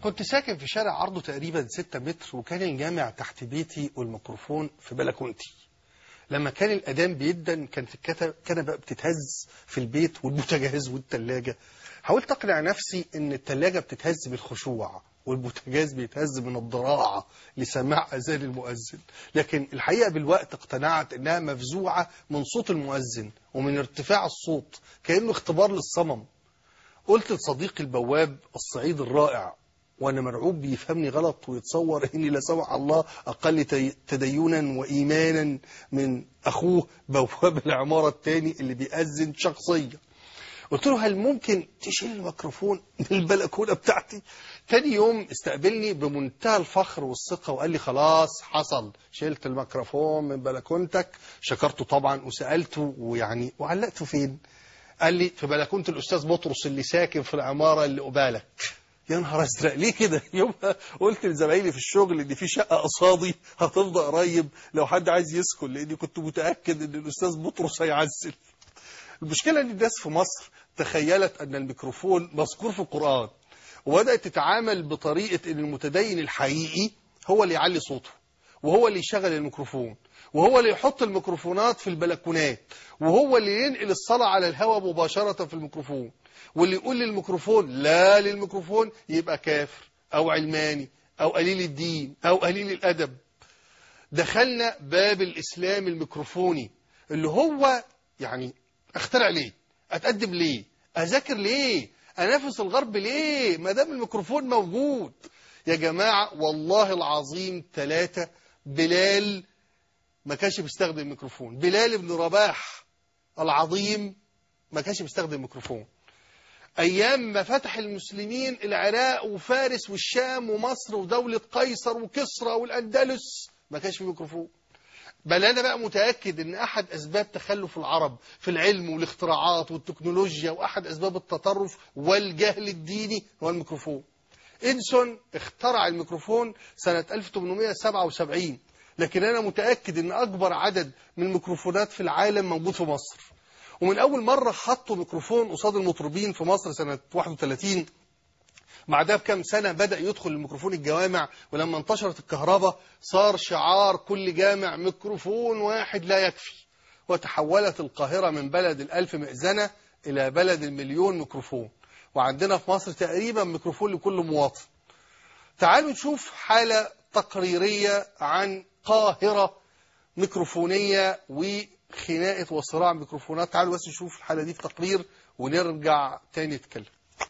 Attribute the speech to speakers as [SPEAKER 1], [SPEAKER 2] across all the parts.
[SPEAKER 1] كنت ساكن في شارع عرضه تقريبا 6 متر وكان الجامع تحت بيتي والميكروفون في بلكونتي لما كان الأذان بيدن كانت الكنبة بتتهز في البيت والبوتاجاز والتلاجة حاولت أقنع نفسي إن التلاجة بتتهز بالخشوع والبوتاجاز بيتهز من الضراعة لسماع أذان المؤذن لكن الحقيقة بالوقت اقتنعت إنها مفزوعة من صوت المؤذن ومن ارتفاع الصوت كأنه اختبار للصمم قلت لصديقي البواب الصعيد الرائع وانا مرعوب بيفهمني غلط ويتصور اني لا سمح الله اقل تي- تدينا وايمانا من اخوه بواب العماره الثاني اللي بيأذن شخصيا قلت له هل ممكن تشيل الميكروفون من البلكونه بتاعتي تاني يوم استقبلني بمنتهى الفخر والثقه وقال لي خلاص حصل شلت الميكروفون من بلكونتك شكرته طبعا وسالته ويعني وعلقته فين قال لي في بلكونه الاستاذ بطرس اللي ساكن في العماره اللي قبالك يا نهار ازرق ليه كده يومها قلت لزمايلي في الشغل ان في شقه قصادي هتفضى قريب لو حد عايز يسكن لاني كنت متاكد ان الاستاذ بطرس هيعزل المشكله ان الناس في مصر تخيلت ان الميكروفون مذكور في القران وبدات تتعامل بطريقه ان المتدين الحقيقي هو اللي يعلي صوته وهو اللي يشغل الميكروفون وهو اللي يحط الميكروفونات في البلكونات وهو اللي ينقل الصلاة على الهواء مباشرة في الميكروفون واللي يقول للميكروفون لا للميكروفون يبقى كافر أو علماني أو قليل الدين أو قليل الأدب دخلنا باب الإسلام الميكروفوني اللي هو يعني اخترع ليه أتقدم ليه أذاكر ليه أنافس الغرب ليه ما دام الميكروفون موجود يا جماعة والله العظيم ثلاثة بلال ما كانش بيستخدم ميكروفون بلال بن رباح العظيم ما كانش بيستخدم ميكروفون ايام ما فتح المسلمين العراق وفارس والشام ومصر ودولة قيصر وكسرى والاندلس ما كانش في ميكروفون بل انا بقى متاكد ان احد اسباب تخلف العرب في العلم والاختراعات والتكنولوجيا واحد اسباب التطرف والجهل الديني هو الميكروفون إديسون اخترع الميكروفون سنة 1877 لكن أنا متأكد أن أكبر عدد من الميكروفونات في العالم موجود في مصر ومن أول مرة حطوا ميكروفون قصاد المطربين في مصر سنة 31 بعدها بكام سنة بدأ يدخل الميكروفون الجوامع ولما انتشرت الكهرباء صار شعار كل جامع ميكروفون واحد لا يكفي وتحولت القاهرة من بلد الألف مئذنة إلى بلد المليون ميكروفون وعندنا في مصر تقريبا ميكروفون لكل مواطن تعالوا نشوف حالة تقريرية عن قاهرة ميكروفونية وخناقة وصراع ميكروفونات تعالوا بس نشوف الحالة دي في تقرير ونرجع تاني نتكلم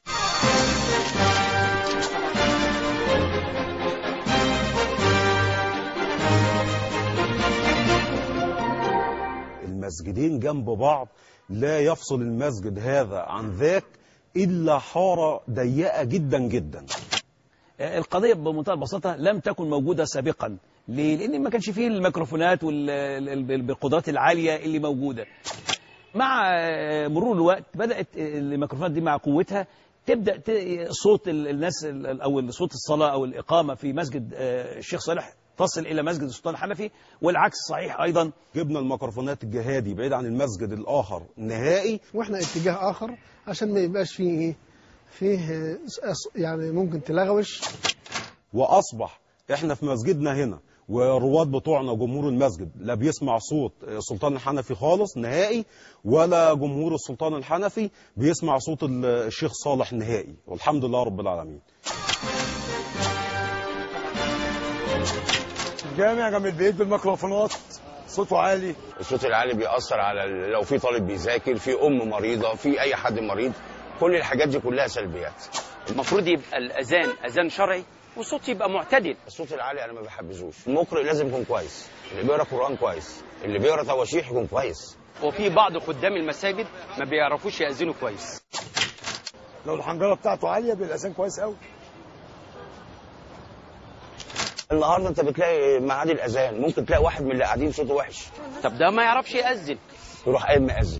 [SPEAKER 2] المسجدين جنب بعض لا يفصل المسجد هذا عن ذاك إلا حارة ضيقة جدا جدا
[SPEAKER 3] القضية بمنتهى البساطة لم تكن موجودة سابقا ليه؟ لأن ما كانش فيه الميكروفونات والقدرات العالية اللي موجودة مع مرور الوقت بدأت الميكروفونات دي مع قوتها تبدأ ت- صوت ال- الناس ال- أو صوت الصلاة أو الإقامة في مسجد آه، الشيخ صالح تصل إلى مسجد السلطان الحنفي والعكس صحيح أيضا
[SPEAKER 2] جبنا الميكروفونات الجهادي بعيد عن المسجد الآخر نهائي
[SPEAKER 4] واحنا اتجاه اخر عشان ما يبقاش فيه ايه فيه آه، أص- يعني ممكن تلغوش
[SPEAKER 2] وأصبح إحنا في مسجدنا هنا والرواد بتوعنا جمهور المسجد لا بيسمع صوت السلطان الحنفي خالص نهائي ولا جمهور السلطان الحنفي بيسمع صوت ال- الشيخ صالح نهائي والحمد لله رب العالمين
[SPEAKER 5] الجامع جنب البيت بالميكروفونات صوته عالي
[SPEAKER 6] الصوت العالي بيأثر على ال- لو في طالب بيذاكر في أم مريضة في أي حد مريض كل الحاجات دي كلها سلبيات
[SPEAKER 7] المفروض يبقى الأذان أذان شرعي والصوت يبقى معتدل
[SPEAKER 6] الصوت العالي أنا ما بحبذوش المقرئ لازم يكون كويس اللي بيقرأ قرآن كويس اللي بيقرأ تواشيح يكون كويس
[SPEAKER 7] وفي بعض خدام المساجد ما بيعرفوش يأذنوا كويس
[SPEAKER 5] لو الحنجره بتاعته عاليه بيبقى الاذان كويس قوي
[SPEAKER 6] النهارده انت بتلاقي ميعاد الاذان ممكن تلاقي واحد من اللي قاعدين صوته وحش
[SPEAKER 7] طب ده ما يعرفش يأذن
[SPEAKER 6] يروح قايم مأذن